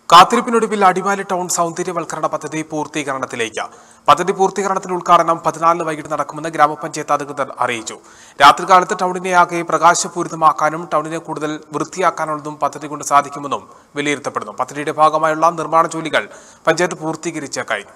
കാത്തിരിപ്പിനൊടുവിൽ Adimali town സൗന്ദര്യവൽക്കരണ പദ്ധതി പൂർത്തീകരണത്തിലേക്ക് പദ്ധതി പൂർത്തീകരണത്തിന്റെ ഉദ്ഘാടനം പതിനാലിന് വൈകിട്ട് നടക്കുമെന്ന് ഗ്രാമപഞ്ചായത്ത് അധികൃതർ അറിയിച്ചു രാത്രികാലത്ത് ടൗണിനെ ആകെ പ്രകാശപൂരിതമാക്കാനും ടൗണിനെ കൂടുതൽ വൃത്തിയാക്കാനുള്ളതും പദ്ധതി കൊണ്ട് സാധിക്കുമെന്നും വിലയിരുത്തപ്പെടുന്നു പദ്ധതിയുടെ ഭാഗമായുള്ള നിർമ്മാണ ജോലികൾ പഞ്ചായത്ത് പൂർത്തീകരിച്ച് കഴിഞ്ഞു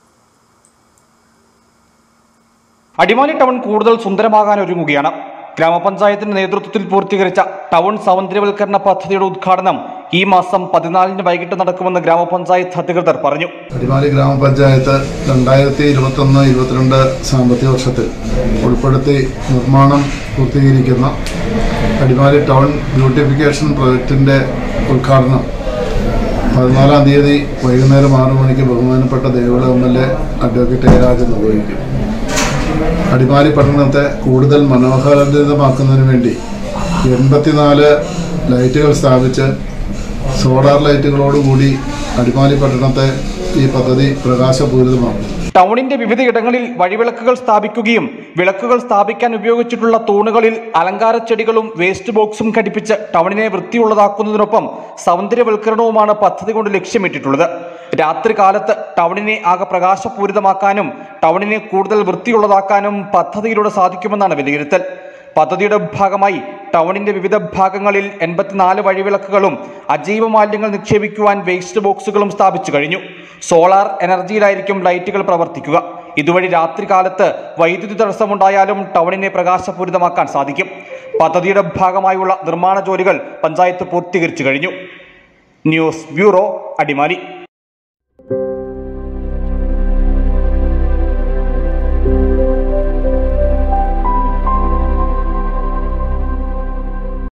അടിമാലി ടൗൺ കൂടുതൽ സുന്ദരമാകാൻ ഒരുങ്ങുകയാണ് ഗ്രാമപഞ്ചായത്തിന്റെ നേതൃത്വത്തിൽ പൂർത്തീകരിച്ച ടൗൺ സൗന്ദര്യവൽക്കരണ പദ്ധതിയുടെ ഉദ്ഘാടനം ഈ മാസം പതിനാലിന് വൈകിട്ട് നടക്കുമെന്ന് ഗ്രാമപഞ്ചായത്ത് അധികൃതർ പറഞ്ഞു അടിമാലി ഗ്രാമപഞ്ചായത്ത് രണ്ടായിരത്തി ഇരുപത്തൊന്ന് ഇരുപത്തിരണ്ട് സാമ്പത്തിക വർഷത്തിൽ ഉൾപ്പെടുത്തി നിർമ്മാണം പൂർത്തീകരിക്കുന്ന അടിമാലി ടൗൺ ബ്യൂട്ടിഫിക്കേഷൻ പ്രൊജക്ടിൻ്റെ ഉദ്ഘാടനം പതിനാലാം തീയതി വൈകുന്നേരം ആറു മണിക്ക് ബഹുമാനപ്പെട്ട ദേവള M L A advocate Jayaraj നിർവഹിക്കും അടിമാലി പട്ടണത്തെ കൂടുതൽ മനോഹരിതമാക്കുന്നതിന് വേണ്ടി എൺപത്തിനാല് ലൈറ്റുകൾ സ്ഥാപിച്ച് സോളാർ ലൈറ്റുകളോടുകൂടി അടിമാലി പട്ടണത്തെ ഈ പദ്ധതി പ്രകാശപൂരിതമാക്കും ടൗണിന്റെ വിവിധയിടങ്ങളിൽ വഴിവിളക്കുകൾ സ്ഥാപിക്കുകയും വിളക്കുകൾ സ്ഥാപിക്കാൻ ഉപയോഗിച്ചിട്ടുള്ള തൂണുകളിൽ അലങ്കാര ചെടികളും വേസ്റ്റ് ബോക്സും ഘടിപ്പിച്ച് ടൗണിനെ വൃത്തിയുള്ളതാക്കുന്നതിനൊപ്പം സൗന്ദര്യവൽക്കരണവുമാണ് പദ്ധതി കൊണ്ട് ലക്ഷ്യമിട്ടിട്ടുള്ളത് രാത്രി കാലത്ത് ടൗണിനെ ആകെ പ്രകാശപൂരിതമാക്കാനും ടൗണിനെ കൂടുതൽ വൃത്തിയുള്ളതാക്കാനും പദ്ധതിയിലൂടെ സാധിക്കുമെന്നാണ് വിലയിരുത്തൽ പദ്ധതിയുടെ ഭാഗമായി ടൗണിന്റെ വിവിധ ഭാഗങ്ങളിൽ എൺപത്തിനാല് വഴിവിളക്കുകളും അജൈവ മാലിന്യങ്ങൾ നിക്ഷേപിക്കുവാൻ വേസ്റ്റ് ബോക്സുകളും സ്ഥാപിച്ചു കഴിഞ്ഞു സോളാർ എനർജിയിലായിരിക്കും ലൈറ്റുകൾ പ്രവർത്തിക്കുക ഇതുവഴി രാത്രികാലത്ത് വൈദ്യുതി തടസ്സമുണ്ടായാലും ടൗണിനെ പ്രകാശപൂരിതമാക്കാൻ സാധിക്കും പദ്ധതിയുടെ ഭാഗമായുള്ള നിർമ്മാണ ജോലികൾ പഞ്ചായത്ത് പൂർത്തീകരിച്ചു കഴിഞ്ഞു ന്യൂസ് ബ്യൂറോ അടിമാലി